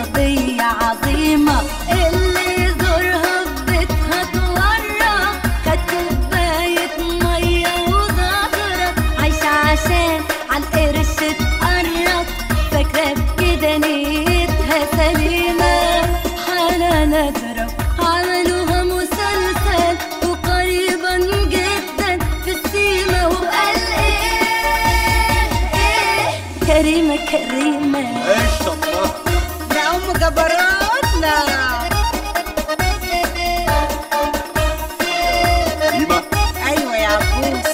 قضية عظيمة اللي يزورها في بيتها تورى خد كوباية مية وغدرة عايشة عشان عالقرش تقرب فاكرة بكده نيتها سليمة حالة نادرة عملوها مسلسل وقريبا جدا في السيما وقال ايه ايه كريمة كريمة ايش الله ده ام جبروتنا كريمه ايوه يا عبوس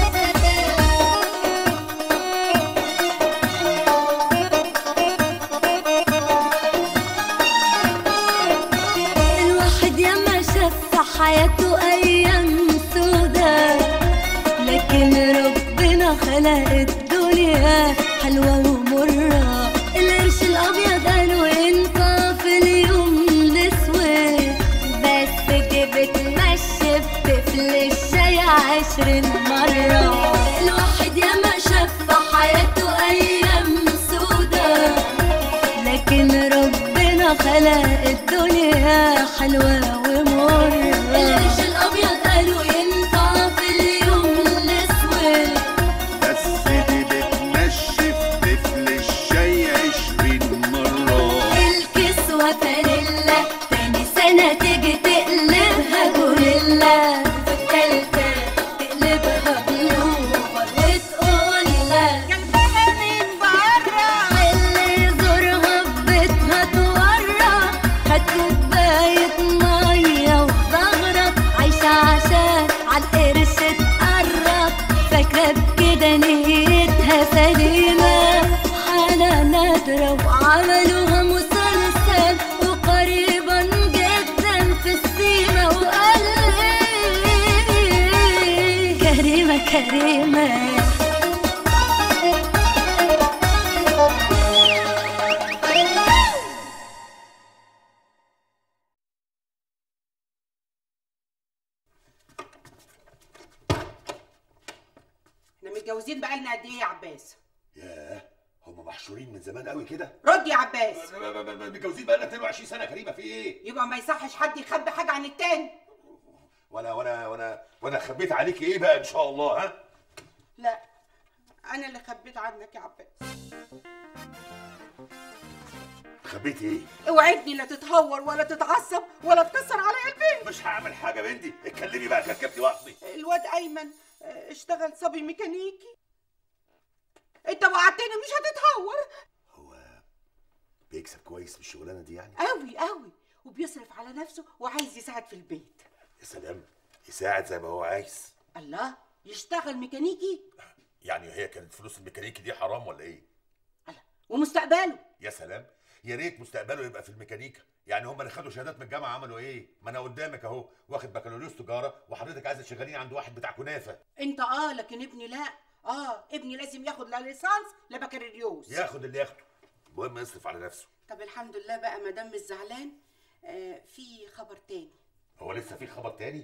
الواحد ياما شاف في حياته ايام سودا لكن ربنا خلق الدنيا حلوه ومره القرش الابيض قالوا ينفع في اليوم الاسود بس دي بتمشي بتفل الشاي عشرين مره الواحد ياما شاف في حياته ايام سودا لكن ربنا خلق الدنيا حلوة ومرة القرش الأبيض قالوا ينفع في اليوم الأسود بس دي بتمشي في طفل الشاي عشرين مرة الكسوة فانيلا تاني سنة تيجي تقلبها غوريلا في التالتة تقلبها بلوفر وتقول لك جنبها من بره اللي يزورها في بيتها تورى خد كوباية مية وزغرة عايشة عشان عالقرش تقرب فاكرة بكده نيتها سليمة حالة نادرة وعملوها مسلسل وقريبا جدا في السيما وقال إيه كريمة كريمة احنا متجوزين بقالنا قد ايه يا عباس ياه هم محشورين من زمان قوي كده رد يا عباس متجوزين بقالنا 22 سنه كريمه في ايه يبقى ما يصحش حد يخبي حاجه عن التاني وانا وانا وانا وانا خبيت عليك ايه بقى ان شاء الله ها لا انا اللي خبيت عنك يا عباس خبيت ايه اوعدني لا تتهور ولا تتعصب ولا تكسر عليا البيت مش هعمل حاجه بنتي اتكلمي بقى كركبتي وقتي الواد ايمن آه، اشتغل صبي ميكانيكي انت وعدتني مش هتتهور هو بيكسب كويس من الشغلانه دي يعني قوي قوي وبيصرف على نفسه وعايز يساعد في البيت يا سلام يساعد زي ما هو عايز الله يشتغل ميكانيكي يعني هي كانت فلوس الميكانيكي دي حرام ولا ايه الله ومستقبله يا سلام يا ريت مستقبله يبقى في الميكانيكا يعني هم اللي خدوا شهادات من الجامعه عملوا ايه ما انا قدامك اهو واخد بكالوريوس تجاره وحضرتك عايزه تشغليني عند واحد بتاع كنافه انت اه لكن ابني لا اه ابني لازم ياخد لا ليسانس لا بكالوريوس ياخد اللي ياخده المهم يصرف على نفسه طب الحمد لله بقى ما دام مش زعلان آه في خبر تاني هو لسه في خبر تاني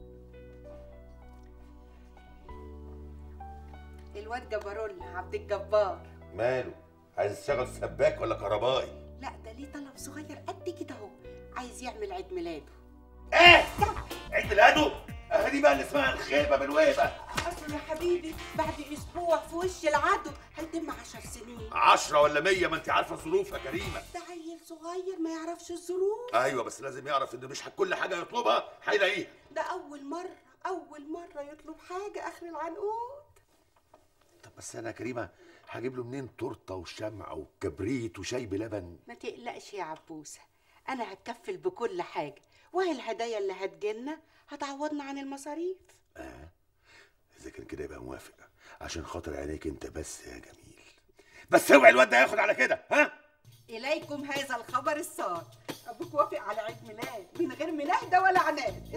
الواد جبرولا عبد الجبار ماله عايز تشتغل سباك ولا كهربائي لا ده ليه طلب صغير قد كده اهو عايز يعمل عيد ميلاده ايه عيد ميلاده اه دي بقى اللي اسمها الخيبه بالويبه اصل يا حبيبي بعد اسبوع في وش العدو هيتم عشر سنين عشرة ولا مية ما انت عارفه الظروف يا كريمه ده عيل صغير ما يعرفش الظروف ايوه بس لازم يعرف ان مش كل حاجه يطلبها هيلاقيها ده اول مره اول مره يطلب حاجه اخر العنقود طب بس انا يا كريمه هجيب له منين تورته وشمع وكبريت وشاي بلبن ما تقلقش يا عبوسه انا هتكفل بكل حاجه وهي الهدايا اللي هتجيلنا هتعوضنا عن المصاريف اه اذا كان كده يبقى موافق عشان خاطر عينيك انت بس يا جميل بس اوعي الواد ده ياخد على كده ها اليكم هذا الخبر السار ابوك وافق على عيد ميلاد من غير مناهده ولا عناد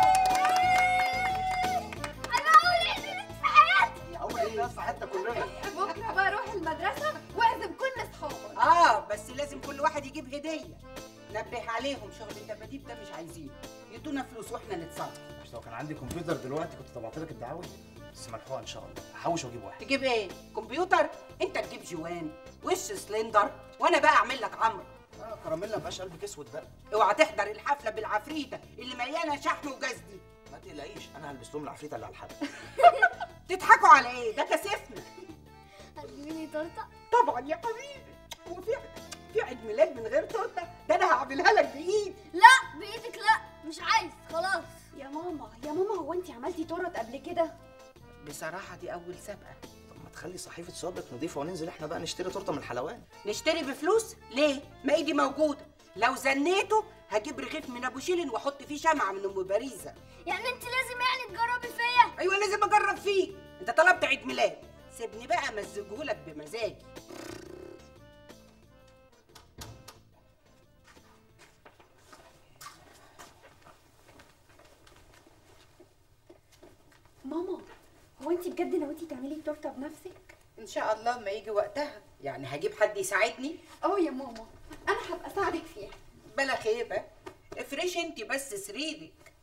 انا اول عيد في حياتي اول ايه يا اسطى حتى كلنا بكره بقى اروح المدرسه واعزم كل اصحابي اه بس لازم كل واحد يجيب هديه نبه عليهم شغل الدباديب ده مش عايزينه يدونا فلوس واحنا نتصرف مش لو كان عندي كمبيوتر دلوقتي كنت طبعت لك الدعاوي بس ملحوقه ان شاء الله هحوش واجيب واحد تجيب ايه كمبيوتر انت تجيب جوان وش سلندر وانا بقى اعمل لك عمرو اه لا كراميلا مبقاش قلبك اسود بقى اوعى تحضر الحفله بالعفريته اللي مليانه شحم وجاز دي ما تقلقيش انا هلبس لهم العفريته اللي على الحلقه تضحكوا على ايه ده كسفنا هتجيبي تورته طبعا يا حبيبي هو في في عيد ميلاد من غير تورته ده انا هعملها لك بايدي لا بايدك لا مش عايز خلاص يا ماما يا ماما هو انت عملتي تورت قبل كده بصراحه دي اول سابقه طب ما تخلي صحيفه سوابق نضيفه وننزل احنا بقى نشتري تورته من الحلوان نشتري بفلوس ليه ما ايدي موجوده لو زنيته هجيب رغيف من ابو شيلن واحط فيه شمعه من ام باريزه يعني انت لازم يعني تجربي فيا ايوه لازم اجرب فيك انت طلبت عيد ميلاد سيبني بقى امزجهولك بمزاجي ماما هو انت بجد ناويتي تعملي التورته بنفسك ان شاء الله ما يجي وقتها يعني هجيب حد يساعدني اه يا ماما انا هبقى اساعدك فيها بلا خيبه افرشي انت بس سريرك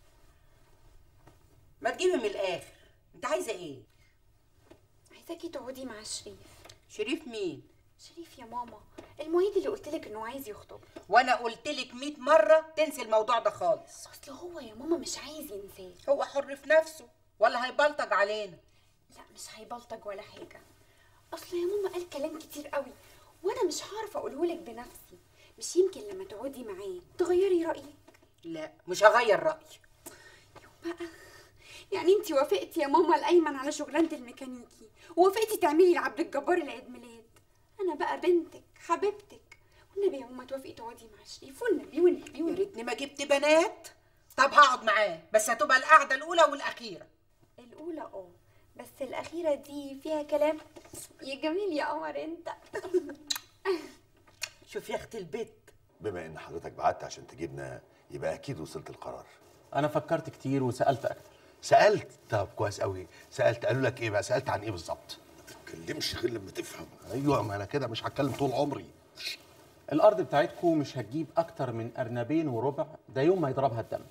ما تجيبي من الاخر انت عايزه ايه عايزاكي تقعدي مع شريف شريف مين شريف يا ماما المعيد اللي قلت لك انه عايز يخطب وانا قلت لك 100 مره تنسي الموضوع ده خالص اصل هو يا ماما مش عايز ينساه هو حر في نفسه ولا هيبلطج علينا لا مش هيبلطج ولا حاجه اصل يا ماما قال كلام كتير قوي وانا مش هعرف اقوله لك بنفسي مش يمكن لما تقعدي معاه تغيري رايك لا مش هغير رايي بقى يعني انت وافقتي يا ماما الايمن على شغلانه الميكانيكي ووافقتي تعملي لعبد الجبار العيد ميلاد انا بقى بنتك حبيبتك والنبي يا ماما توافقي تقعدي مع شريف والنبي والنبي يا والنبي ريتني ما جبت بنات طب هقعد معاه بس هتبقى القعده الاولى والاخيره الاولى اه بس الاخيره دي فيها كلام يا جميل يا قمر انت شوف يا اختي البيت بما ان حضرتك بعت عشان تجيبنا يبقى اكيد وصلت القرار انا فكرت كتير وسالت اكتر سالت طب كويس قوي سالت قالوا لك ايه بقى سالت عن ايه بالظبط ما تتكلمش غير لما تفهم ايوه ما انا كده مش هتكلم طول عمري الارض بتاعتكم مش هتجيب اكتر من ارنبين وربع ده يوم ما يضربها الدم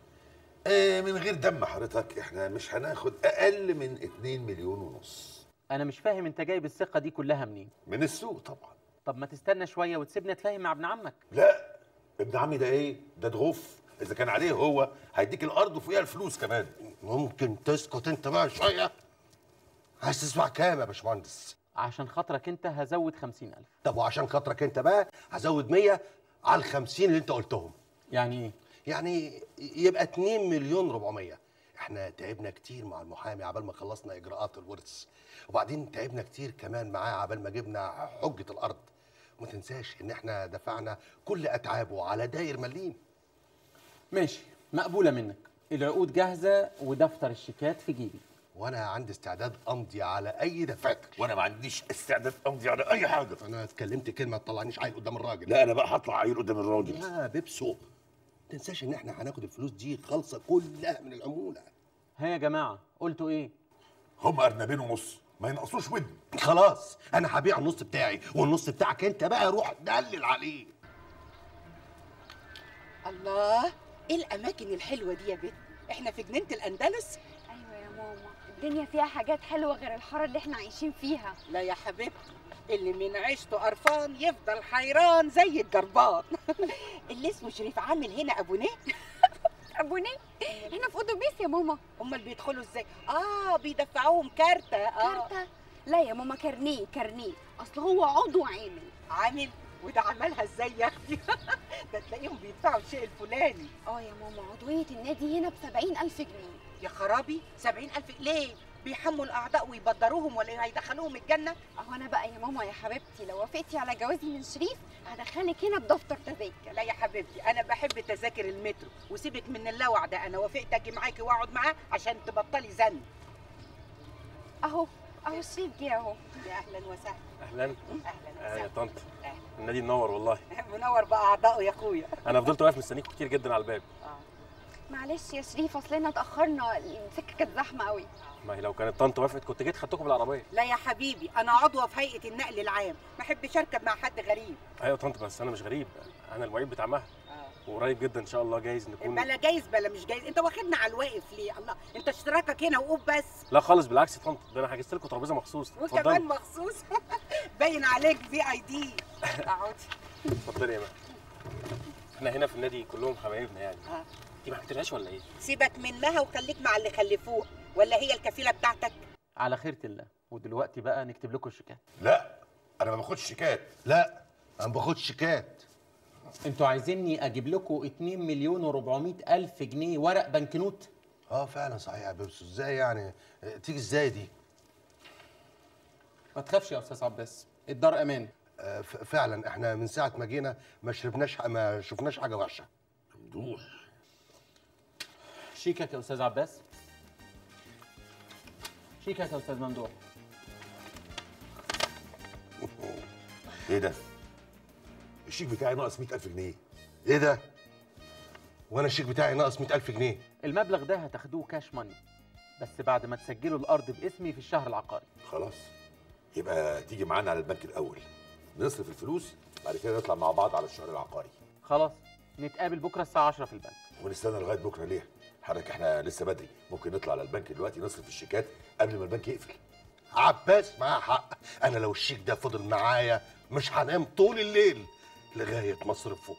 آه من غير دم حضرتك احنا مش هناخد اقل من 2 مليون ونص انا مش فاهم انت جايب الثقه دي كلها منين من السوق طبعا طب ما تستنى شويه وتسيبني اتفاهم مع ابن عمك لا ابن عمي ده ايه ده دغوف اذا كان عليه هو هيديك الارض وفوقيها الفلوس كمان ممكن تسكت انت بقى شويه عايز تسمع كام يا باشمهندس عشان خاطرك انت هزود خمسين ألف طب وعشان خاطرك انت بقى هزود 100 على ال 50 اللي انت قلتهم يعني ايه يعني يبقى 2 مليون 400 احنا تعبنا كتير مع المحامي عبال ما خلصنا اجراءات الورث وبعدين تعبنا كتير كمان معاه عبال ما جبنا حجه الارض وما تنساش ان احنا دفعنا كل اتعابه على داير مليم ماشي مقبوله منك العقود جاهزه ودفتر الشيكات في جيبي وانا عندي استعداد امضي على اي دفاتر وانا ما عنديش استعداد امضي على اي حاجه انا اتكلمت كلمه ما تطلعنيش عيل قدام الراجل لا انا بقى هطلع عيل قدام الراجل يا بيبسو ما تنساش ان احنا هناخد الفلوس دي خالصه كلها من العموله ها يا جماعه قلتوا ايه هم ارنبين ونص ما ينقصوش ودن خلاص انا هبيع النص بتاعي والنص بتاعك انت بقى روح دلل عليه الله ايه الاماكن الحلوه دي يا بنت احنا في جنينه الاندلس ايوه يا ماما الدنيا فيها حاجات حلوه غير الحاره اللي احنا عايشين فيها لا يا حبيبتي اللي من عيشته قرفان يفضل حيران زي الجربان اللي اسمه شريف عامل هنا ابو نيه ابو نيه احنا في اتوبيس يا ماما امال بيدخلوا ازاي اه بيدفعوهم كارته اه كارتة لا يا ماما كارنيه كارنيه اصل هو عضو عامل عامل وده عملها ازاي يا اختي ده تلاقيهم بيدفعوا الشيء الفلاني اه يا ماما عضويه النادي هنا ب ألف جنيه يا خرابي سبعين ألف ليه بيحموا الأعضاء ويبدروهم ولا هيدخلوهم الجنة اهو انا بقى يا ماما يا حبيبتي لو وافقتي على جوازي من شريف هدخلك هنا بدفتر تذاكر لا يا حبيبتي أنا بحب تذاكر المترو وسيبك من اللوع ده أنا وافقت أجي معاكي وأقعد معاه عشان تبطلي زن اهو اهو شريف جه اهو يا أهلا وسهلا اهلا أهلا آه يا وسهلا طنط أهلا. النادي منور والله منور بقى أعضائه يا أخويا انا فضلت واقف مستنيكوا كتير جدا على الباب معلش يا شريف اصلنا اتاخرنا السكه كانت زحمه قوي ما هي لو كانت طنط وافقت كنت جيت خدتكم بالعربيه لا يا حبيبي أنا عضوة في هيئة النقل العام ما أحبش أركب مع حد غريب ايوه يا طنط بس انا مش غريب انا المعيد بتاع مها وقريب جدا ان شاء الله جايز نكون بلا جايز بلا مش جايز انت واخدنا على الواقف ليه الله انت اشتراكك هنا وقوف بس لا خالص بالعكس يا طنط ده انا حجزت لكم ترابيزه مخصوص وكمان اتفضلي مخصوص باين عليك في اي دي اقعدي اتفضلي يا مان احنا هنا في النادي كلهم حبايبنا يعني آه. دي ما حكيتلهاش ولا ايه سيبك منها وخليك مع اللي خلفوه ولا هي الكفيله بتاعتك على خيرة الله ودلوقتي بقى نكتب لكم الشيكات لا انا ما باخدش شيكات لا انا ما باخدش شيكات انتوا عايزيني اجيب لكم 2 مليون و400 الف جنيه ورق بنكنوت اه فعلا صحيح يا بيبسو ازاي يعني آه، تيجي ازاي دي ما تخافش يا استاذ عباس الدار امان آه، ف- فعلا احنا من ساعه ما جينا ما شربناش ما شفناش حاجه وحشه ممدوح شيكك يا استاذ عباس شيكك يا استاذ ممدوح ايه ده الشيك بتاعي ناقص 100000 جنيه ايه ده وانا الشيك بتاعي ناقص 100000 جنيه المبلغ ده هتاخدوه كاش ماني بس بعد ما تسجلوا الارض باسمي في الشهر العقاري خلاص يبقى تيجي معانا على البنك الاول نصرف الفلوس بعد كده نطلع مع بعض على الشهر العقاري خلاص نتقابل بكره الساعه 10 في البنك ونستنى لغايه بكره ليه حضرتك احنا لسه بدري ممكن نطلع على البنك دلوقتي نصرف الشيكات قبل ما البنك يقفل عباس معاه حق انا لو الشيك ده فضل معايا مش هنام طول الليل لغايه ما اصرفه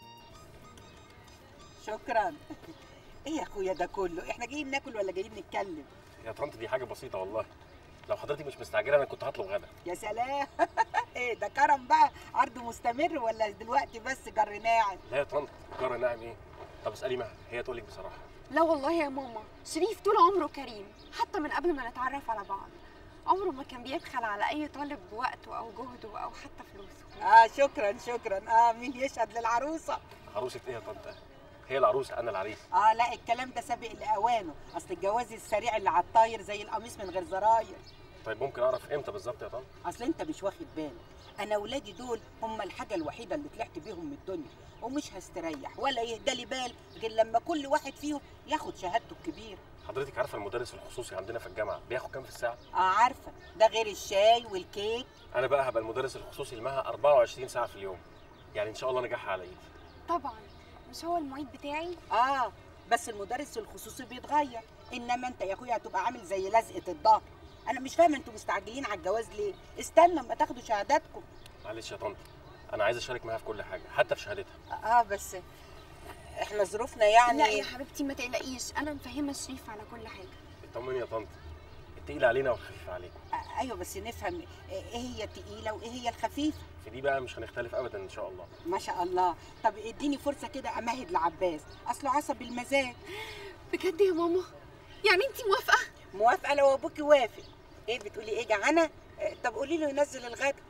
شكرا ايه يا اخويا ده كله احنا جايين ناكل ولا جايين نتكلم يا طنط دي حاجه بسيطه والله لو حضرتك مش مستعجله انا كنت هطلب غدا يا سلام ايه ده كرم بقى عرض مستمر ولا دلوقتي بس جرناعم لا يا طنط جرى نعم ايه طب اسالي مها هي تقول لك بصراحه لا والله يا ماما شريف طول عمره كريم حتى من قبل ما نتعرف على بعض عمره ما كان بيبخل على اي طالب بوقته او جهده او حتى فلوسه اه شكرا شكرا اه مين يشهد للعروسه عروسه ايه يا طنط هي العروسه انا العريس اه لا الكلام ده سابق لاوانه اصل الجواز السريع اللي على الطاير زي القميص من غير زراير طيب ممكن اعرف امتى بالظبط يا طنط اصل انت مش واخد بالك انا ولادي دول هم الحاجه الوحيده اللي طلعت بيهم من الدنيا ومش هستريح ولا يهدى لي بال غير لما كل واحد فيهم ياخد شهادته الكبيره حضرتك عارفه المدرس الخصوصي عندنا في الجامعه بياخد كام في الساعه اه عارفه ده غير الشاي والكيك انا بقى هبقى المدرس الخصوصي لمها 24 ساعه في اليوم يعني ان شاء الله نجاحها على ايدي طبعا مش هو المعيد بتاعي اه بس المدرس الخصوصي بيتغير انما انت يا اخويا هتبقى عامل زي لزقه الظهر انا مش فاهمه انتوا مستعجلين على الجواز ليه استنى اما تاخدوا شهاداتكم معلش يا طنط انا عايز اشارك معاها في كل حاجه حتى في شهادتها اه بس احنا ظروفنا يعني لا يا حبيبتي ما تقلقيش انا مفهمه شريف على كل حاجه اطمني يا طنط التقيل علينا والخفيف عليكم آه ايوه بس نفهم ايه هي التقيله وايه هي الخفيفه في دي بقى مش هنختلف ابدا ان شاء الله ما شاء الله طب اديني فرصه كده امهد لعباس اصله عصبي المزاج بجد يا ماما يعني انت موافقه موافقه لو ابوكي وافق ايه بتقولي ايه جعانه آه، طب قولي له ينزل الغدا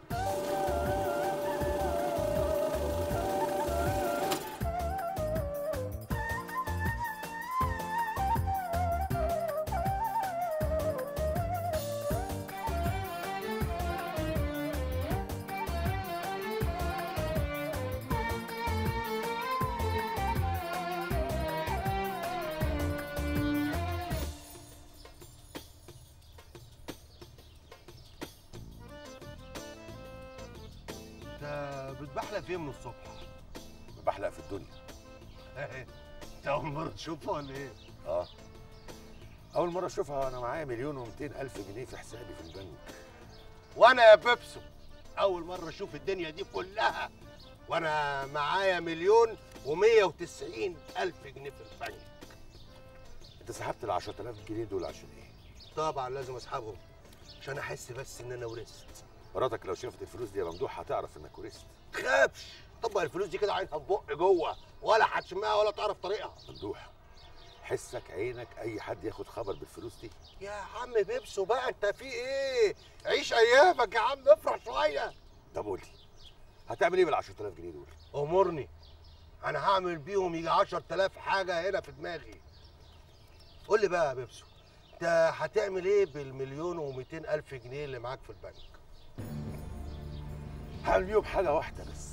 انت بتبحلق فين من الصبح بحلق في الدنيا انت اول مره تشوفها ولا ايه اه اول مره اشوفها وانا معايا مليون و200 الف جنيه في حسابي في البنك وانا يا بيبسو اول مره اشوف الدنيا دي كلها وانا معايا مليون و190 الف جنيه في البنك انت سحبت ال 10000 جنيه دول عشان ايه طبعا لازم اسحبهم عشان احس بس ان انا ورثت مراتك لو شافت الفلوس دي يا ممدوح هتعرف انك ورثت تخافش طبق الفلوس دي كده عينها في بق جوه ولا هتشمها ولا تعرف طريقها ممدوح حسك عينك اي حد ياخد خبر بالفلوس دي يا عم بيبسو بقى انت في ايه عيش ايامك يا عم افرح شويه طب قول لي هتعمل ايه بال 10000 جنيه دول امرني انا هعمل بيهم يجي 10000 حاجه هنا في دماغي قول لي بقى يا بيبسو انت هتعمل ايه بالمليون و200 الف جنيه اللي معاك في البنك هعمل بيهم حاجه واحده بس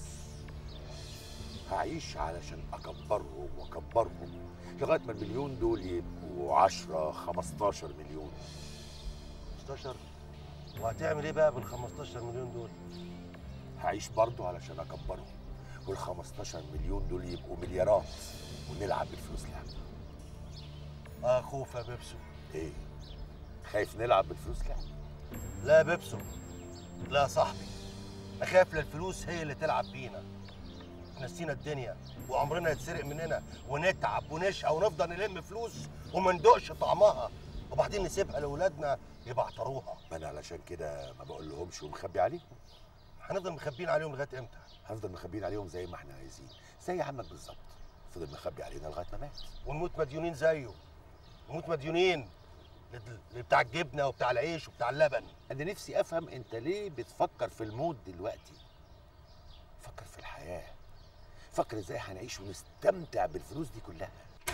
هعيش علشان اكبرهم واكبرهم لغايه ما المليون دول يبقوا 10 15 مليون 15 وهتعمل ايه بقى بال 15 مليون دول هعيش برضه علشان اكبرهم وال 15 مليون دول يبقوا مليارات ونلعب بالفلوس لعبه اه خوف يا بيبسو ايه خايف نلعب بالفلوس لعبه لا يا بيبسو لا يا صاحبي اخاف لا الفلوس هي اللي تلعب بينا نسينا الدنيا وعمرنا يتسرق مننا ونتعب ونشقى ونفضل نلم فلوس وما ندوقش طعمها وبعدين نسيبها لاولادنا يبعتروها ما انا علشان كده ما بقول لهمش ومخبي عليهم هنفضل مخبيين عليهم لغايه امتى هنفضل مخبيين عليهم زي ما احنا عايزين زي عمك بالظبط فضل مخبي علينا لغايه ما مات ونموت مديونين زيه نموت مديونين لل- بتاع الجبنه وبتاع العيش وبتاع اللبن انا نفسي افهم انت ليه بتفكر في الموت دلوقتي فكر في الحياه فكر ازاي هنعيش ونستمتع بالفلوس دي كلها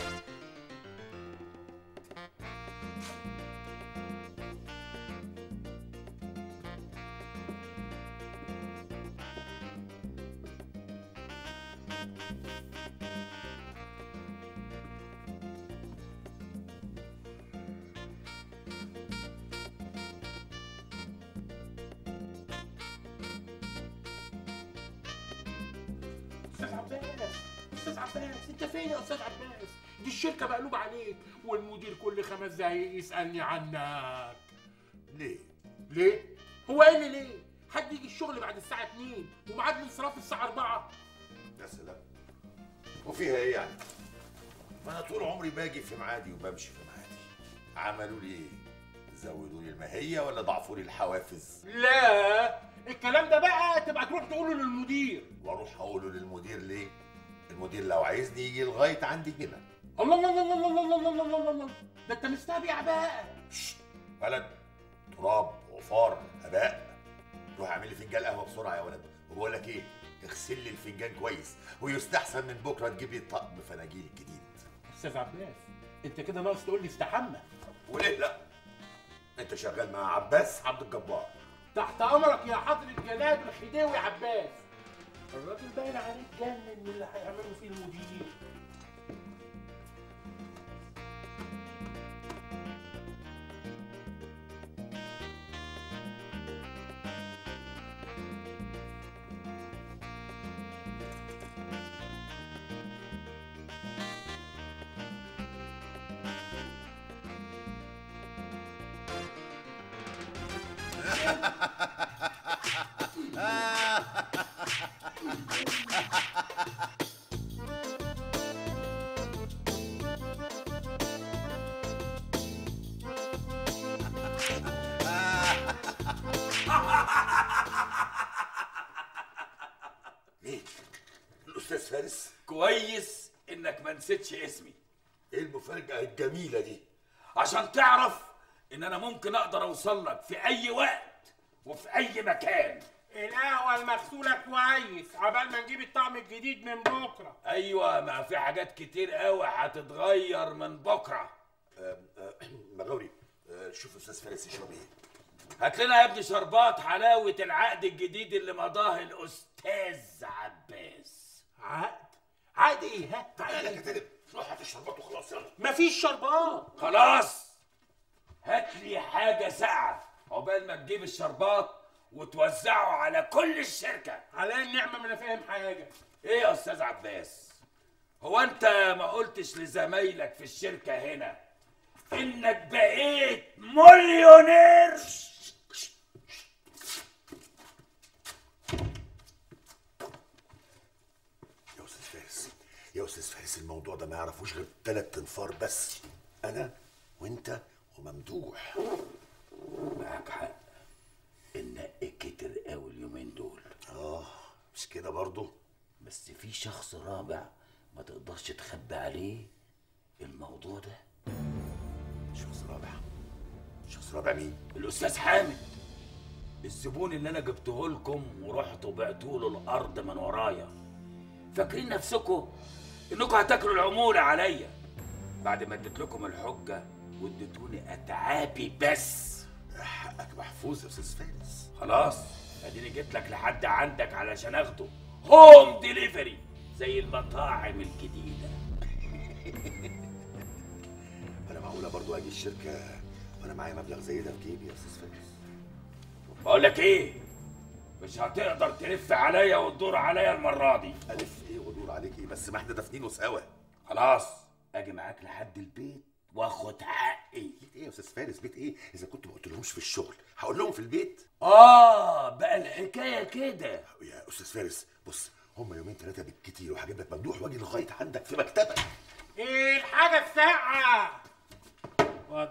استاذ عباس استاذ عباس انت فين يا استاذ عباس دي الشركه مقلوبه عليك والمدير كل خمس دقايق يسالني عنك ليه ليه هو قال لي ليه حد يجي الشغل بعد الساعه 2 وميعاد الانصراف الساعه 4 يا سلام وفيها ايه يعني ما انا طول عمري باجي في ميعادي وبمشي في ميعادي عملوا لي ايه زودوا لي الماهيه ولا ضعفوا لي الحوافز لا الكلام ده بقى تبقى تروح تقوله للمدير واروح اقوله للمدير ليه المدير لو عايزني يجي لغايه عندي هنا الله الله الله الله الله الله الله الله الله ده انت مستبيع بقى ولد تراب غفار هباء روح اعمل لي فنجان قهوه بسرعه يا ولد وبقول لك ايه اغسل لي الفنجان كويس ويستحسن من بكره تجيب لي طقم فناجيل جديد استاذ عباس انت كده ناقص تقول لي استحمى وليه لا انت شغال مع عباس عبد الجبار تحت امرك يا حضرة جناب الخديوي عباس الراجل باين عليه اتجنن من اللي هيعمله فيه المدير مين الاستاذ فارس كويس انك ما نسيتش اسمي ايه المفاجاه الجميله دي عشان تعرف ان انا ممكن اقدر اوصل لك في اي وقت وفي اي مكان القهوة المغسولة كويس عبال ما نجيب الطعم الجديد من بكرة ايوه ما في حاجات كتير قوي هتتغير من بكره مغاوري آه، شوف استاذ فارس يشرب ايه هات لنا يا ابني شربات حلاوه العقد الجديد اللي مضاه الاستاذ عباس عقد عقد ايه ها تعالى يا كاتب روح هات الشربات وخلاص يلا مفيش شربات خلاص هات لي حاجه ساقعه عقبال ما تجيب الشربات وتوزعه على كل الشركه على النعمة ما انا فاهم حاجة ايه يا استاذ عباس هو انت ما قلتش لزمايلك في الشركه هنا انك بقيت مليونير يا استاذ فارس يا استاذ فارس الموضوع ده ما يعرفوش غير ثلاث انفار بس انا وانت وممدوح معاك حق النق كتر قوي اليومين دول اه مش كده برضه بس في شخص رابع ما تقدرش تخبي عليه الموضوع ده شخص رابع شخص رابع مين الاستاذ حامد الزبون اللي انا جبته لكم ورحتوا بعتوا له الارض من ورايا فاكرين نفسكم انكم هتاكلوا العموله عليا بعد ما اديت لكم الحجه واديتوني اتعابي بس حقك محفوظ يا استاذ فارس خلاص اديني جيت لك لحد عندك علشان اخده هوم ديليفري زي المطاعم الجديده انا معقوله برضه اجي الشركه وانا معايا مبلغ زي ده في جيبي يا استاذ فارس بقول لك ايه مش هتقدر تلف عليا وتدور عليا المره دي الف ايه وادور عليك ايه بس ما احنا دافنينه سوا خلاص اجي معاك لحد البيت واخد حقي بيت ايه يا استاذ فارس بيت ايه اذا كنت ما قلتلهمش في الشغل هقول لهم في البيت اه بقى الحكايه كده يا استاذ فارس بص هم يومين ثلاثه بالكتير وهجيب لك ممدوح واجي لغايه عندك في مكتبك ايه الحاجه الساقعه اتفضل.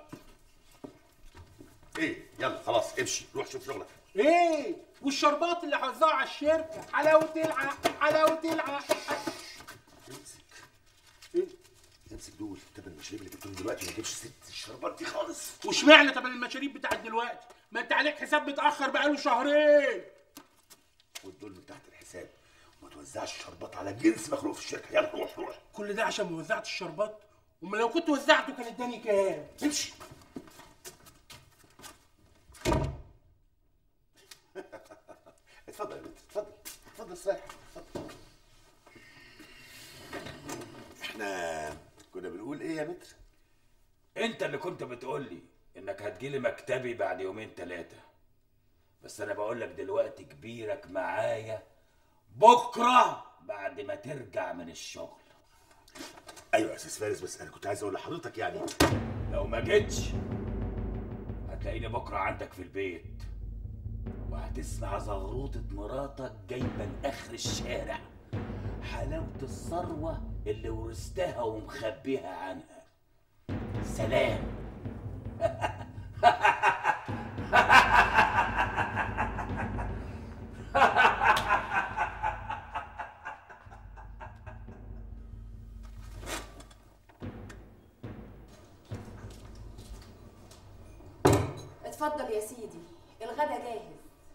ايه يلا خلاص امشي روح شوف شغلك ايه والشربات اللي هوزعها على الشركه حلاوه العق حلاوه العق امسك دول تمن المشاريب اللي جبتهم دلوقتي ما تجيبش ست الشربات دي خالص واشمعنى طب المشاريب بتاعت دلوقتي ما انت عليك حساب متاخر بقاله شهرين والدول من تحت الحساب وما توزعش الشربات على جنس مخلوق في الشركه يلا روح روح كل ده عشان ما وزعتش الشربات امال لو كنت وزعته كان اداني كام امشي اتفضل يا بنت اتفضل اتفضل استريح اتفضل احنا كنا بنقول ايه يا متر انت اللي كنت بتقول لي انك هتجيلي مكتبي بعد يومين ثلاثه بس انا بقول لك دلوقتي كبيرك معايا بكره بعد ما ترجع من الشغل ايوه يا استاذ فارس بس انا كنت عايز اقول لحضرتك يعني لو ما جيتش هتلاقيني بكره عندك في البيت وهتسمع زغروطة مراتك جايبة لآخر الشارع حلاوة الثروة اللي ورثتها ومخبيها عنها سلام اتفضل يا سيدي الغدا جاهز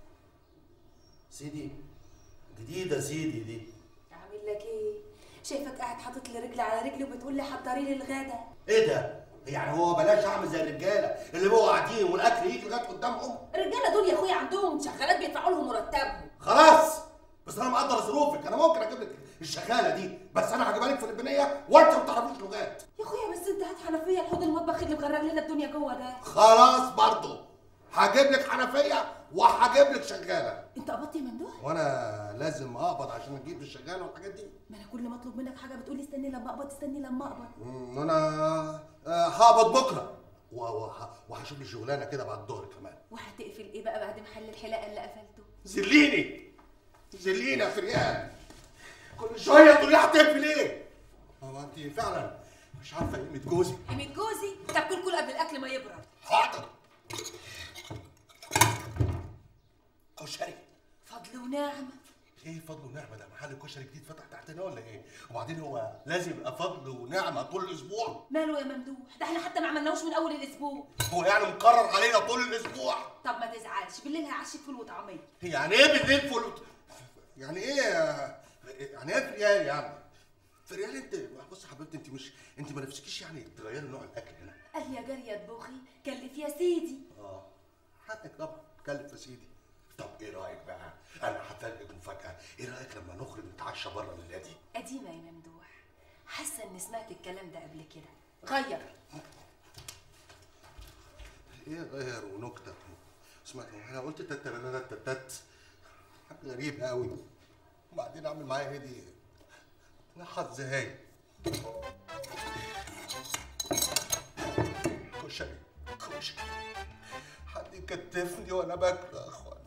سيدي جديدة سيدي دي اعمل لك ايه شايفك قاعد حاطط لي رجل على رجلي وبتقول لي حضري لي الغدا ايه ده؟ يعني هو بلاش اعمل زي الرجاله اللي بقوا قاعدين والاكل يجي لغايه قدامهم الرجاله دول يا اخويا عندهم شغالات بيدفعوا لهم مرتبهم خلاص بس انا مقدر ظروفك انا ممكن اجيب لك الشغاله دي بس انا هجيبها لك فلبينيه وانت ما تعرفوش لغات يا اخويا بس انت هات حنفيه الحوض المطبخ اللي مغرق لنا الدنيا جوه ده خلاص برضه هجيب لك حنفيه وهجيب لك شغاله انت قبضت يا ممدوح وانا لازم اقبض عشان اجيب الشغاله والحاجات دي ما انا كل ما اطلب منك حاجه بتقولي استني لما اقبض استني لما اقبض مم، وانا آه، هقبض بكره و- وه- وهشوف لي شغلانه كده بعد الظهر كمان وهتقفل ايه بقى بعد محل الحلاقه اللي قفلته زليني زليني يا فريال كل شويه تقول لي هتقفل ايه هو انت فعلا مش عارفه قيمه جوزي قيمه جوزي طب كل كل قبل الاكل ما يبرد حاضر كشري فضل ونعمه ايه فضل ونعمه ده محل كشري جديد فتح تحتنا ولا ايه وبعدين هو لازم يبقى فضل ونعمه طول الاسبوع ماله يا ممدوح ده احنا حتى ما عملناهوش من اول الاسبوع هو يعني مقرر علينا طول الاسبوع طب ما تزعلش بالليل هعشيك فول وطعميه يعني ايه بالليل فول يعني ايه يعني ايه فريال يعني فريال انت بص يا حبيبتي انت مش انت ما نفسكيش يعني تغيري نوع الاكل هنا قال يا جاريه اطبخي كلف يا سيدي اه حقك طبعا كلف يا سيدي طب ايه رايك بقى انا هفاجئك مفاجاه ايه رايك لما نخرج نتعشى بره الليله دي قديمه يا ممدوح حاسه اني سمعت الكلام ده قبل كده غير ايه غير ونكته سمعت انا قلت تتتتتت حاجه غريبه قوي وبعدين اعمل معايا ايه دي انا حظ هاي كشري كشري حد يكتفني وانا باكل يا اخوان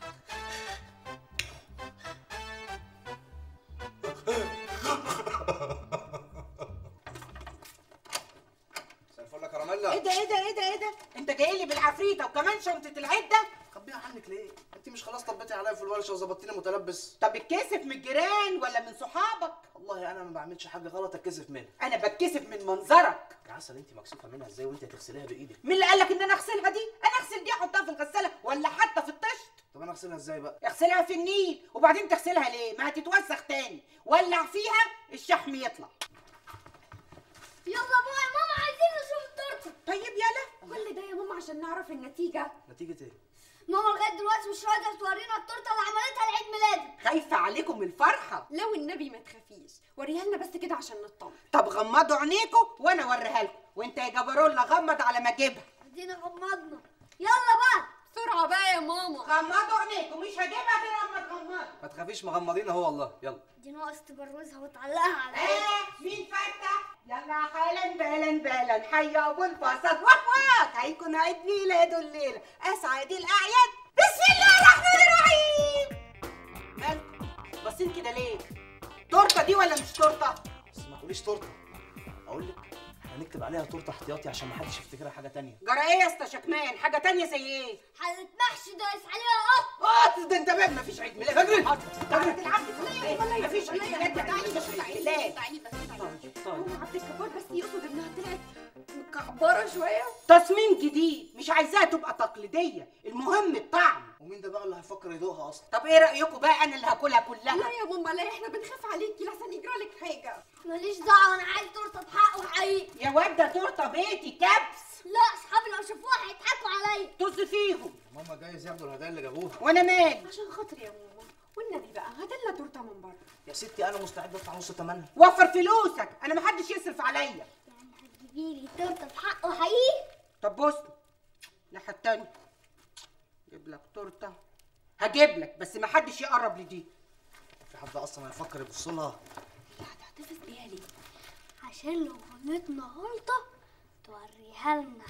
مساء الفل يا كراميلا ايه ده ايه ده ايه ده ايه ده انت جاي لي بالعفريته وكمان شنطه العده خبيها عنك ليه؟ انت مش خلاص طبيتي عليا في الورشه وظبطتيني متلبس؟ طب اتكسف من الجيران ولا من صحابك والله انا ما بعملش حاجه غلط اتكسف منها انا بتكسف من منظرك يا عسل انت مكسوفه منها ازاي وانت هتغسليها بايدك مين اللي قالك ان انا اغسلها دي انا اغسل دي احطها في الغساله ولا حتى في الطشت طب انا اغسلها ازاي بقى؟ اغسلها في النيل وبعدين تغسلها ليه ما هتتوسخ تاني ولع فيها الشحم يطلع يلا بقى يا ماما عايزين نشوف التورته طيب يلا كل ده يا ماما عشان نعرف النتيجه نتيجه ايه؟ ماما لغايه دلوقتي مش راضيه تورينا التورته اللي عملتها لعيد ميلادك خايفه عليكم الفرحه لو النبي ما تخافيش وريها لنا بس كده عشان نطمن طب غمضوا عينيكم وانا اوريها لكم وانت يا جبرولا غمض على ما اجيبها ادينا غمضنا يلا بقى بسرعه بقى يا ماما غمضوا عينيكم مش هجيبها غير اما تغمضوا ما تخافيش مغمضين اهو والله يلا دي ناقص تبروزها وتعلقها على ايه مين فتح يلا حالا بالا بالا حي ابو الفساد وك وك هيكون عيد ميلاده الليله اسعد الاعياد بسم الله الرحمن الرحيم مالكم بس باصين كده ليه تورته دي ولا مش تورته بس ما تقوليش تورته اقول لك هنكتب عليها تورته احتياطي عشان ما حدش يفتكرها حاجه تانية جرى ايه يا اسطى شكمان حاجه تانية زي ايه حلة محشي دايس عليها قط اه ده انت بقى مفيش عيد ميلاد فجري فجري تلعب مفيش عيد ميلاد يا تعالي بس عيد ميلاد تعالي بس تعالي طيب عبد الجبار بس يقصد انها طلعت مكعبره شويه تصميم جديد مش عايزاها تبقى تقليديه المهم الطعم ومين ده بقى اللي هيفكر يدوقها اصلا طب ايه رايكم بقى انا اللي هاكلها كلها لا يا ماما لا احنا بنخاف عليكي لحسن يجرى لك حاجه ماليش دعوه انا عايز تورته بحقه حقيقي يا واد ده تورته بيتي كبس لا اصحابي لو شافوها هيضحكوا عليا طز فيهم ماما جايز ياخدوا الهدايا اللي جابوها وانا مالي عشان خاطري يا ماما والنبي بقى هات لنا تورته من بره يا ستي انا مستعد ادفع نص ثمنها وفر فلوسك انا محدش يصرف عليا يعني هتجيبي لي تورته بحقه حقيقي طب بص الناحيه التانية اجيب لك تورته هجيب لك بس ما حدش يقرب لدي في حد اصلا هيفكر يبص لها هتحتفظ بيها ليه عشان لو غلطنا غلطه توريها لنا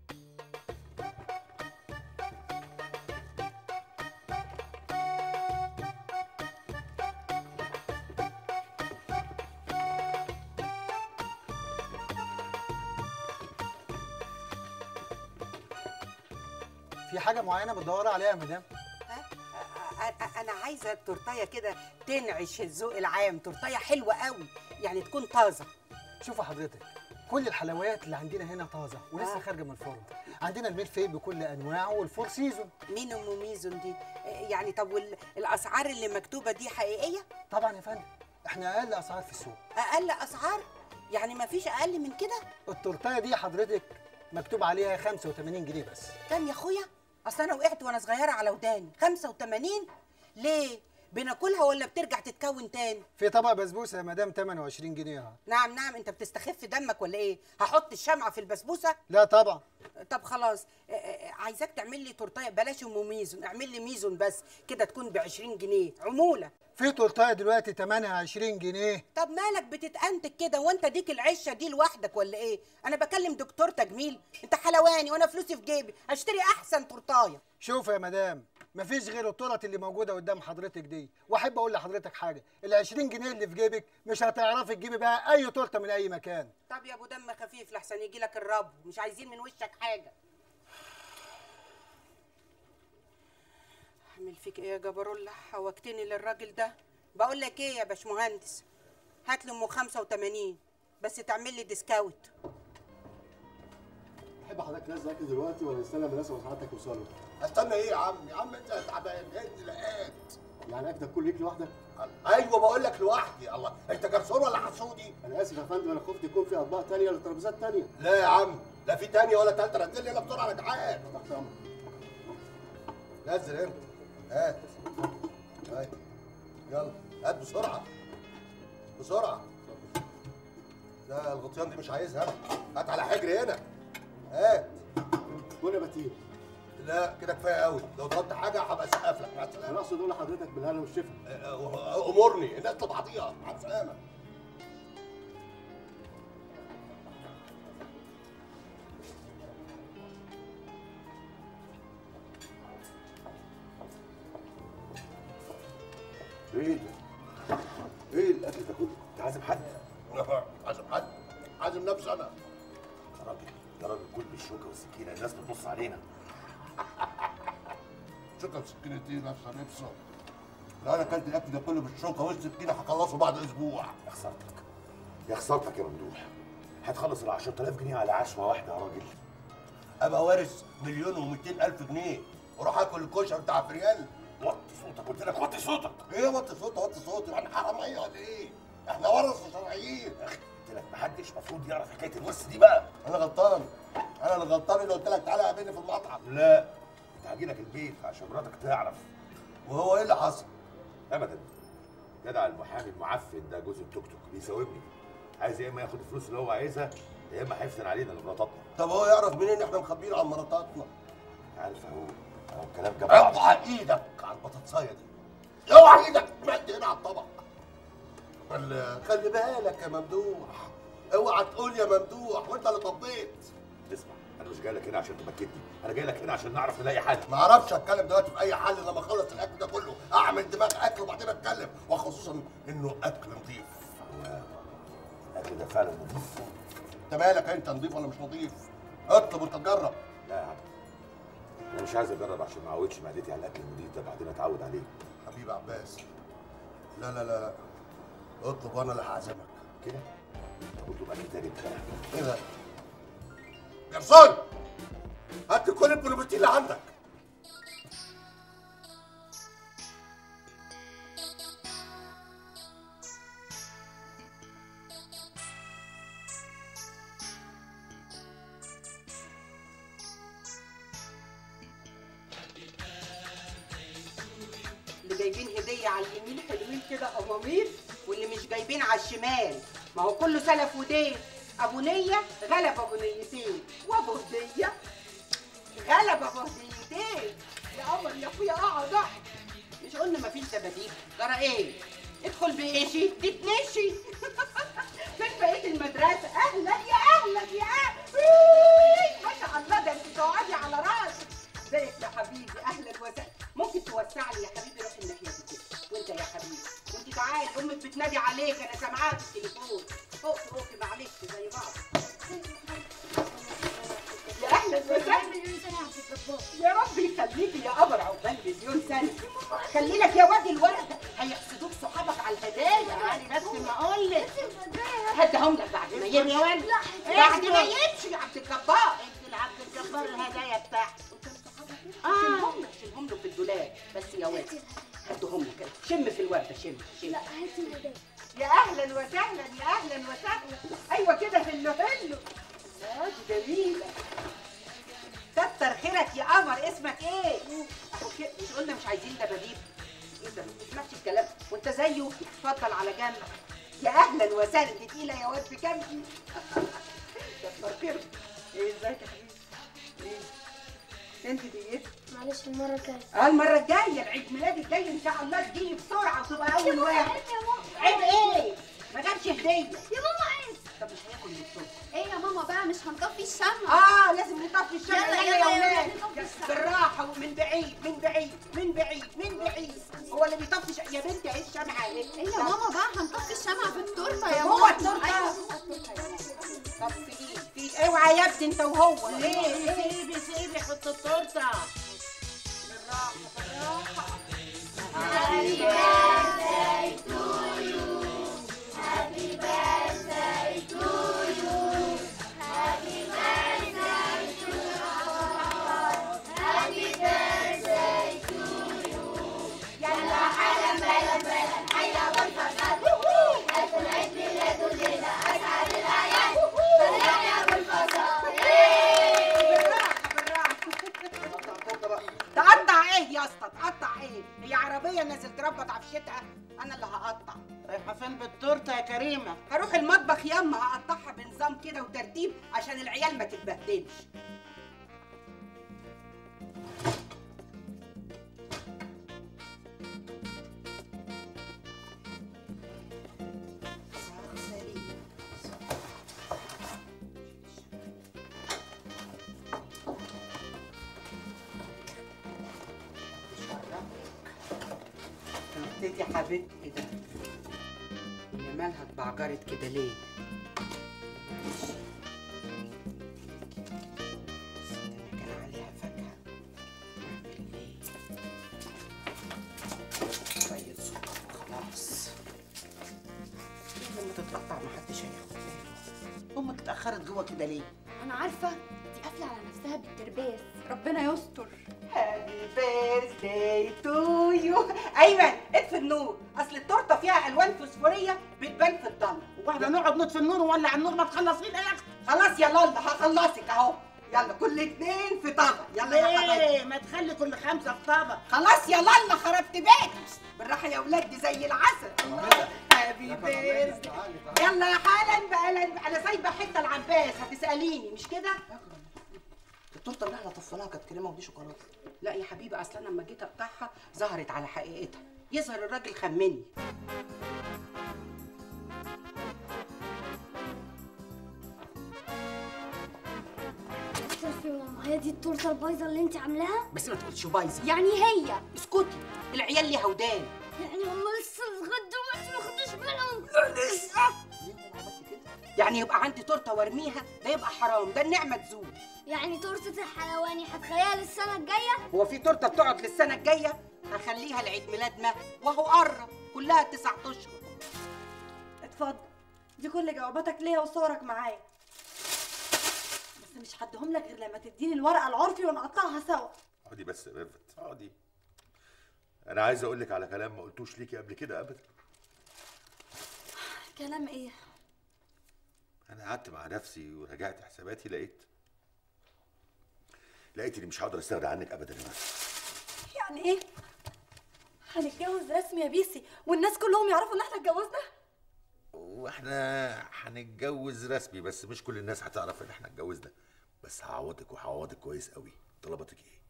في حاجه معينه بتدوري عليها يا مدام أ- انا عايزه تورتايه كده تنعش الذوق العام تورتايه حلوه قوي يعني تكون طازه شوفي حضرتك كل الحلويات اللي عندنا هنا طازه ولسه آه. خارجه من الفرن عندنا الميلفي بكل انواعه والفور سيزون مين ام ميزون دي يعني طب والاسعار اللي مكتوبه دي حقيقيه طبعا يا فندم احنا اقل اسعار في السوق اقل اسعار يعني ما فيش اقل من كده التورتايه دي حضرتك مكتوب عليها 85 جنيه بس كام يا اخويا اصل انا وقعت وانا صغيره على وداني 85 ليه بناكلها ولا بترجع تتكون تاني في طبق بسبوسه يا مدام 28 جنيه اهو نعم نعم انت بتستخف دمك ولا ايه هحط الشمعه في البسبوسه لا طبعا طب خلاص آه، آه، عايزاك تعمل لي تورتايه بلاش ام ميزون اعمل لي ميزون بس كده تكون ب 20 جنيه عموله في تورتايه دلوقتي ثمنها 20 جنيه طب مالك بتتأنتك كده وانت ديك العشه دي لوحدك ولا ايه انا بكلم دكتور تجميل انت حلواني وانا فلوسي في جيبي اشتري احسن تورتايه شوف يا مدام مفيش غير التورت اللي موجوده قدام حضرتك دي واحب اقول لحضرتك حاجه ال 20 جنيه اللي في جيبك مش هتعرفي تجيبي بقى اي تورته من اي مكان طب يا ابو دم خفيف لحسن يجي لك الرب مش عايزين من وشك حاجه اعمل فيك ايه يا جبروله حوجتني للراجل ده بقول لك ايه يا باشمهندس هات لي ام 85 بس تعمل لي ديسكاوت تحب حضرتك نازل اكل دلوقتي ولا نستنى ما الناس وساعتك يوصلوا؟ استنى ايه يا عم يا عم انت تعبان انت لقيت يعني اكلك كله ليك لوحدك؟ ايوه بقول لك لوحدي الله انت جرسون ولا حسودي انا اسف يا فندم انا خفت يكون في اطباق تانية ولا ترابيزات تانية لا يا عم لا في تانية ولا تالتة نزل لي انا بسرعه انا جعان تحت امرك نزل انت هات هاي يلا هات بسرعه بسرعه لا الغطيان دي مش عايزها انا هات على حجري هنا هات وانا بتيل لا كده كفايه قوي لو طلبت حاجه هبقى اسقف لك مع السلامه انا اقصد اقول لحضرتك بالهنا والشفا امرني الناس لبعضيها مع السلامه ايه ده؟ ايه الاكل ده كله؟ انت عازم حد؟ عازم حد عازم نفسي انا يا راجل يا راجل كل بالشوكه والسكينه الناس بتبص علينا شوكه وسكينه ايه نفسها نفسه لو انا اكلت الاكل ده كله بالشوكه والسكينه هخلصه بعد اسبوع يا خسارتك يا خسارتك يا ممدوح هتخلص ال 10000 جنيه على عشوه واحده يا راجل ابقى وارث مليون و200 الف جنيه واروح اكل الكشري بتاع فريال وطي صوتك قلت لك وطي صوتك ايه وطي صوتي وطي صوتي احنا حراميه ولا ايه؟ احنا ورثه شرعيين يا اخي قلت لك محدش المفروض يعرف حكايه الورث دي بقى انا غلطان انا اللي غلطان اللي قلت لك تعالى قابلني في المطعم لا كنت هاجي لك البيت عشان مراتك تعرف وهو ايه اللي حصل؟ ابدا جدع المحامي المعفن ده جوز التوك توك بيساومني عايز يا اما ياخد الفلوس اللي هو عايزها يا اما هيفتن علينا لمراتاتنا طب هو يعرف منين ان احنا مخبيين عن مراتاتنا؟ عارف اهو اهو الكلام جاب بعض اوعى ايدك على البطاطسايه دي اوعى ايدك تمد هنا على الطبق خلي خلي بالك يا ممدوح اوعى تقول يا ممدوح وانت اللي طبيت اسمع انا مش جاي لك هنا عشان تبكتني انا جاي لك هنا عشان نعرف نلاقي حل ما اعرفش اتكلم دلوقتي في اي حل لما اخلص الاكل ده كله اعمل دماغ اكل وبعدين اتكلم وخصوصا انه اكل نظيف الاكل ده فعلا نظيف انت مالك انت نظيف ولا مش نظيف اطلب وانت تجرب لا يا عم انا مش عايز اجرب عشان ما اعودش معدتي على الاكل النظيف ده بعدين اتعود عليه حبيبي عباس لا لا لا اطلب وانا اللي هعزمك كده طب اطلب اكل تاني بقى ايه ده جرسون هات لي كل البروبوتين اللي عندك اللي جايبين هديه على اليمين حلوين كده قمامير واللي مش جايبين على الشمال ما هو كله سلف ودين ابو نيه غلب ابو نيتين وابو هديه غلب ابو هديتين يا قمر يا اخويا اقعد اقعد مش قلنا مفيش دباديب جرى ايه ادخل بايشي تتنشي فين بقيه المدرسه اهلا يا اهلا يا اهلا ما شاء الله ده انت تقعدي على راسك ازيك يا حبيبي اهلا وسهلا ممكن توسع لي يا حبيبي روح الناحيه دي كده وانت يا حبيبي وانت تعالي امك بتنادي عليك انا سامعاها في التليفون فوق فوق معلش زي بعض يا اهلا وسهلا يا رب يخليكي يا قمر عقبال مليون سنه خلي لك يا واد الورده هيحسدوك صحابك على الهدايا تعالي بس ما اقول لك هديهم لك بعد ما يمشي يا ولد بعد ما يمشي يا عبد الجبار انت عبد الجبار الهدايا بتاعتك شيلهم لك شيلهم له في الدولاب بس يا ولد هديهم لك شم في الورده شم شم لا هاتي الهدايا يا اهلا وسهلا يا اهلا وسهلا ايوه كده هلو هلو لا دي جميله كتر خيرك يا قمر اسمك ايه؟ اهو كده مش قلنا مش عايزين دباديب ايه ده ما تسمعش الكلام وانت زيه اتفضل على جنب يا اهلا وسهلا دي تقيله يا واد بكام دي؟ كتر خيرك ايه ازيك يا حبيبي؟ ايه؟ انت ديت؟ معلش المرة الجاية اه المرة الجاية العيد ميلاد الجاي ان شاء الله تجيلي بسرعة وتبقى أول واحد عيب ايه؟ ما جابش هدية يا ماما عايز طب مش هياكل من الصبح ايه يا ماما بقى مش هنطفي الشمع اه لازم نطفي الشمع يلا، يلا يلا، يا يلا، ولاد نطفي الشمع. بالراحة ومن بعيد من بعيد من بعيد من بعيد هو اللي بيطفي ش- يا بنتي ايه الشمعة ايه؟ ايه يا ماما بقى هنطفي الشمع في التورته يا طب ماما هو التورتة أيوة. طب في ايه؟ في اوعى يا ابني انت وهو ليه؟ سيبي سيبي حط التورته بالراحة بالراحة تقطع ايه يا اسطى تقطع ايه هي عربيه نازل تربط عفشتها انا اللي هقطع رايحه فين بالتورته يا كريمه هروح المطبخ ياما هقطعها بنظام كده وترتيب عشان العيال ما تتبهدلش نبتدي حبيبتي ده هي مالها اتبعجرت كده ليه؟ معلش. استنى، كان عليها فاكهة. نعمل ايه؟ شوية سكر خلاص. لما تتقطع محدش هياخد باله. امك اتأخرت جوه كده ليه؟ انا عارفه دي قافله على نفسها بالترباس ربنا يستر هابي بيرثداي تو يو ايمن اطفي النور اصل التورته فيها الوان فوسفوريه بتبان في الضلمه واحنا نقعد نطفي النور ونولع النور ما تخلصينا يا اختي خلاص يا لالا هخلصك اهو يلا كل اتنين في طبق يلا يا ليه حبايبي ما تخلي كل خمسه في طبق خلاص يا لالا خربت بيت بالراحه يا ولاد دي زي العسل هابي بيرثداي يلا يا حالا بقى انا أنا سايبه حته العباس هتساليني مش كده التورته اللي احنا طفيناها كانت كريمه ودي شوكولاته لا يا حبيبي اصل انا لما جيت اقطعها ظهرت على حقيقتها يظهر الراجل خمني بص هي دي التورته البايظه اللي انت عاملاها بس ما تقولش بايظه يعني هي اسكتي العيال ليها ودان يعني هم لسه لغايه دلوقتي ما خدوش بالهم لسه يعني يبقى عندي تورته وارميها ده يبقى حرام ده النعمه تزول يعني تورته الحلواني هتخليها للسنه الجايه هو في تورته بتقعد للسنه الجايه هخليها لعيد ميلاد ما وهو قرب كلها تسعة اشهر اتفضل دي كل جواباتك ليا وصورك معايا بس مش هديهم لك غير لما تديني الورقه العرفي ونقطعها سوا اقعدي بس يا ميرفت اقعدي انا عايز اقول لك على كلام ما قلتوش ليكي قبل كده ابدا كلام ايه انا قعدت مع نفسي وراجعت حساباتي لقيت لقيت اني مش هقدر استغنى عنك ابدا يا ميرفت يعني ايه هنتجوز رسمي يا بيسي والناس كلهم يعرفوا ان احنا اتجوزنا واحنا هنتجوز رسمي بس مش كل الناس هتعرف ان احنا اتجوزنا بس هعوضك وهعوضك كويس قوي طلباتك ايه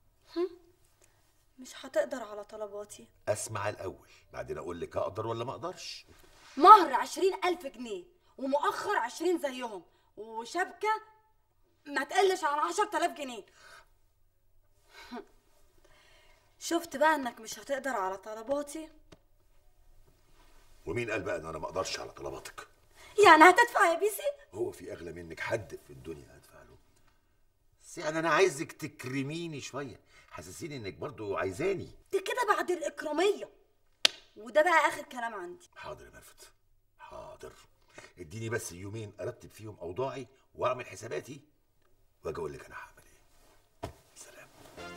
مش هتقدر على طلباتي اسمع الاول بعدين اقول لك اقدر ولا ما اقدرش مهر عشرين ألف جنيه ومؤخر عشرين زيهم وشبكة ما تقلش عن عشر تلاف جنيه شفت بقى انك مش هتقدر على طلباتي ومين قال بقى ان انا ما اقدرش على طلباتك يعني هتدفع يا بيسي هو في اغلى منك حد في الدنيا هدفع له بس يعني انا عايزك تكرميني شويه حسسيني انك برضو عايزاني دي كده بعد الإكرامية وده بقى آخر كلام عندي حاضر يا ميرفت حاضر اديني بس يومين ارتب فيهم اوضاعي واعمل حساباتي واجي اقول لك انا هعمل ايه سلام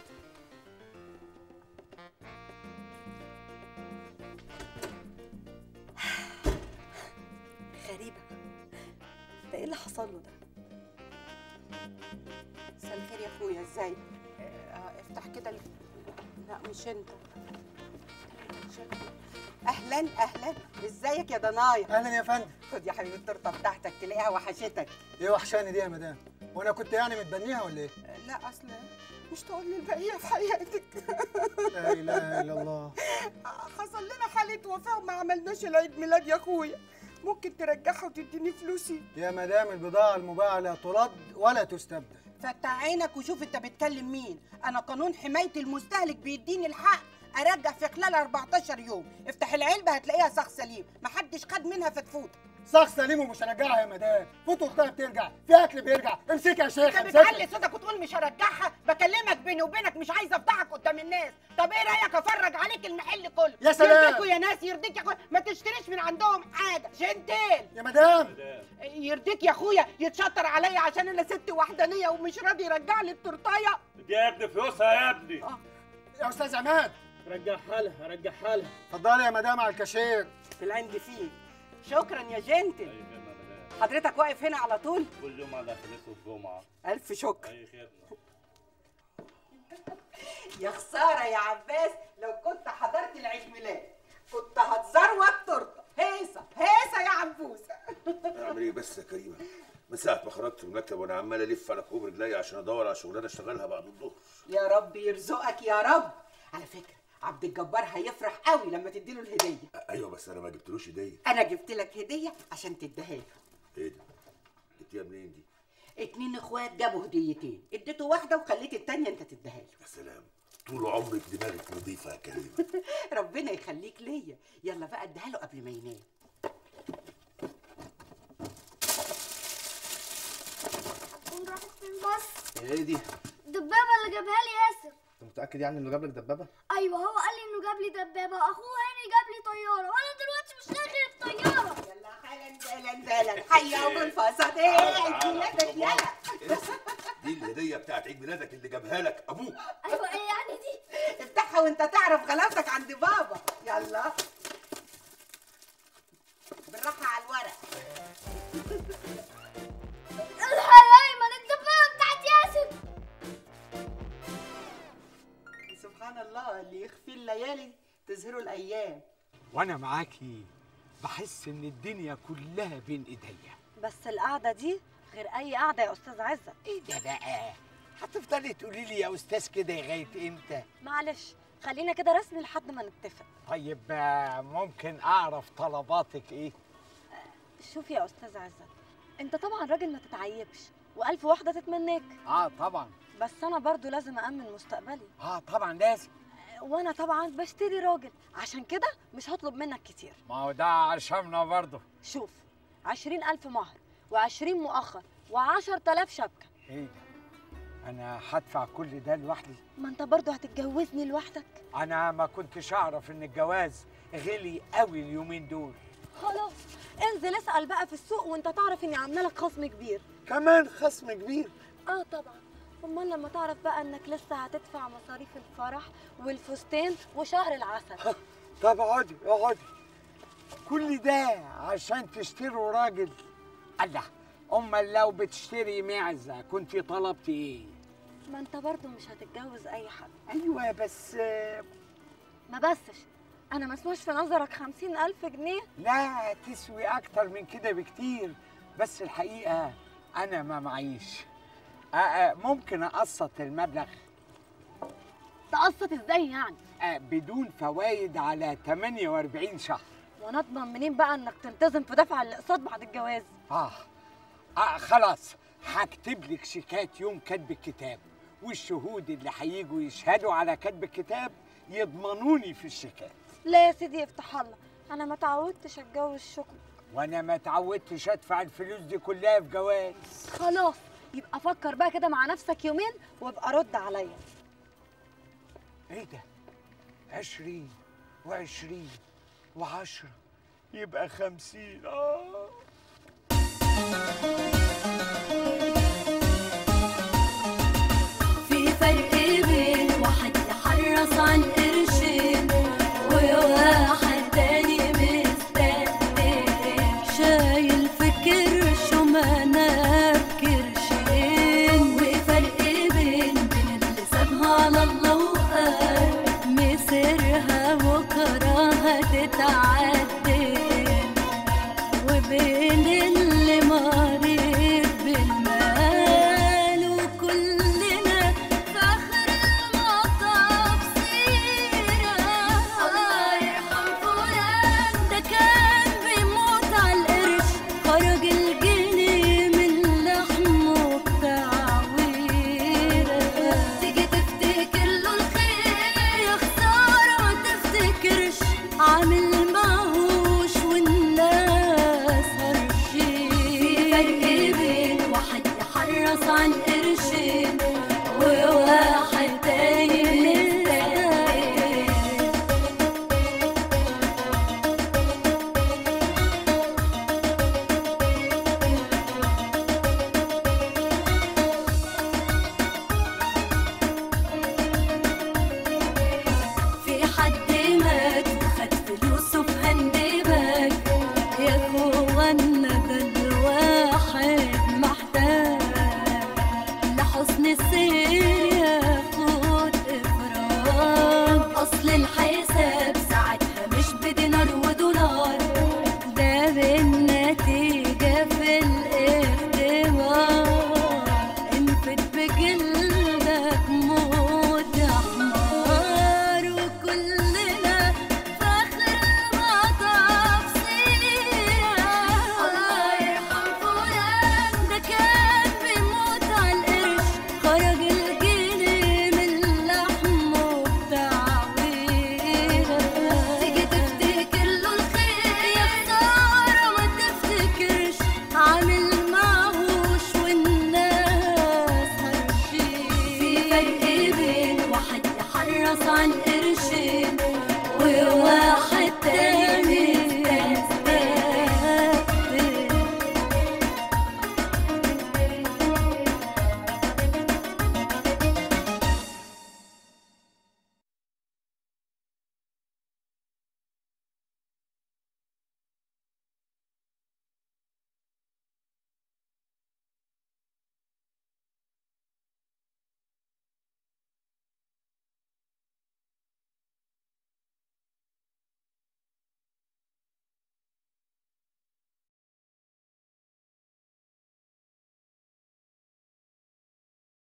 غريبة ده ايه اللي حصل له ده مساء الخير يا اخويا ازاي آه، افتح كده ال- لا مش انت مش أنت. اهلا اهلا ازيك يا ضنايا اهلا يا فندم خد يا حبيبي التورته بتاعتك تلاقيها وحشتك ايه وحشاني دي يا مدام وانا كنت يعني متبنيها ولا ايه لا اصل مش تقول لي البقيه في حياتك لا اله الا الله حصل لنا حاله وفاه وما عملناش العيد ميلاد يا اخويا ممكن ترجعها وتديني فلوسي يا مدام البضاعه المباعه لا ترد ولا تستبدل فتح عينك وشوف انت بتكلم مين انا قانون حمايه المستهلك بيديني الحق ارجع في خلال 14 يوم افتح العلبه هتلاقيها صخ سليم محدش خد منها فتفوت صخ سليم ومش هرجعها يا مدام فوت اختها بترجع في اكل بيرجع امسكها يا شيخ انت امسكها بتعلي صوتك وتقول مش هرجعها بكلمك بيني وبينك مش عايزه افضحك قدام الناس طب ايه رايك افرج عليك المحل كله يا سلام. يرضيكوا يا ناس يرضيك يا اخويا ما تشتريش من عندهم حاجه جنتيل يا مدام يرضيك يا اخويا يتشطر عليا عشان انا ست وحدانيه ومش راضي يرجع لي التورتايه دي يا ابني فلوسها يا ابني يا استاذ عماد رجعها لها رجعها لها اتفضلي يا مدام على الكاشير العند فيه شكرا يا جنتل حضرتك واقف هنا على طول كل يوم على خميس والجمعة الف شكر أي خدمة يا خساره يا عباس لو كنت حضرت العيد ميلاد كنت هتزروت تورته هيصه هيصه يا عبوسه اعمل ايه بس يا كريمه من ساعه ما خرجت من المكتب وانا عمال الف على كوب رجلي عشان ادور على شغلانه اشتغلها بعد الظهر يا رب يرزقك يا رب على فكره عبد الجبار هيفرح قوي لما تديله الهديه ايوه بس انا ما جبتلوش هديه انا جبت لك هديه عشان تديها له ايه ده جبتيها منين دي اتنين اخوات جابوا هديتين اديته واحده وخليت التانيه انت تديها له يا سلام طول عمرك دماغك نظيفه يا كريمه ربنا يخليك ليا يلا بقى اديها له قبل ما ينام تكون راحت فين بس ايه دي؟ الدبابه اللي جابها لي ياسر انت متاكد يعني انه جاب لك دبابه؟ ايوه هو قال لي انه جاب لي دبابه واخوه هاني جاب لي طياره وانا دلوقتي مش لاقي غير الطياره يلا حالا دالا دالا حيا ابو الفساد ايه عيد ميلادك يلا دي الهديه بتاعت عيد ميلادك اللي جابها لك ابوك ايوه ايه يعني دي افتحها وانت تعرف غلاوتك عند بابا يلا بالراحه على الورق الحق يا ايمن الدبابه بتاعت ياسر سبحان الله اللي يخفي الليالي تظهره الايام وانا معاكي بحس ان الدنيا كلها بين ايديا بس القعده دي غير اي قعده يا استاذ عزت ايه ده بقى هتفضلي تقولي لي يا استاذ كده لغايه امتى معلش خلينا كده رسمي لحد ما نتفق طيب آه، ممكن اعرف طلباتك ايه شوف يا استاذ عزت انت طبعا راجل ما تتعيبش والف واحده تتمناك اه طبعا بس انا برضو لازم أأمن مستقبلي اه طبعا لازم وانا طبعا بشتري راجل عشان كده مش هطلب منك كتير ما هو ده عشاننا برضه شوف عشرين ألف مهر وعشرين مؤخر وعشر تلاف شبكة ايه ده انا هدفع كل ده لوحدي ما انت برضو هتتجوزني لوحدك انا ما كنتش اعرف ان الجواز غلي قوي اليومين دول خلاص انزل اسأل بقى في السوق وانت تعرف اني عامله لك خصم كبير كمان خصم كبير اه طبعا امال لما تعرف بقى انك لسه هتدفع مصاريف الفرح والفستان وشهر العسل طب اقعدي اقعدي كل ده عشان تشتروا راجل الله امال لو بتشتري معزه كنت طلبتي ايه ما انت برضو مش هتتجوز اي حد ايوه بس ما بسش انا ما اسواش في نظرك خمسين الف جنيه لا تسوي اكتر من كده بكتير بس الحقيقه انا ما معيش آه، آه، ممكن اقسط المبلغ تقسط ازاي يعني آه، بدون فوائد على 48 شهر وانا اضمن منين بقى انك تلتزم في دفع الاقساط بعد الجواز آه. اه خلاص هكتب لك شيكات يوم كتب الكتاب والشهود اللي هيجوا يشهدوا على كتب الكتاب يضمنوني في الشيكات لا يا سيدي افتح الله انا ما تعودتش اتجوز شكرا وانا ما اتعودتش ادفع الفلوس دي كلها في جواز خلاص يبقى فكر بقى كده مع نفسك يومين وابقى رد عليا ايه ده عشرين وعشرين وعشرة يبقى خمسين اه في فرق بين واحد يحرص عن قرشين وواحد تاني مستهدف شايل في كرشه مناب كرشين وفرق بين بين اللي سابها على الله وقال مسيرها بكره هتتعدل وبين اللي مريض بالمال وكلنا في آخر المطاف سيرة الله يرحم فلان ده كان بيموت على القرش خرج الجنيه من لحمه بتعويرة تيجي تفتكر له الخير يا خسارة ما تفتكرش عامل ماهوش والناس هرشين في فرق بين واحد يحرص عن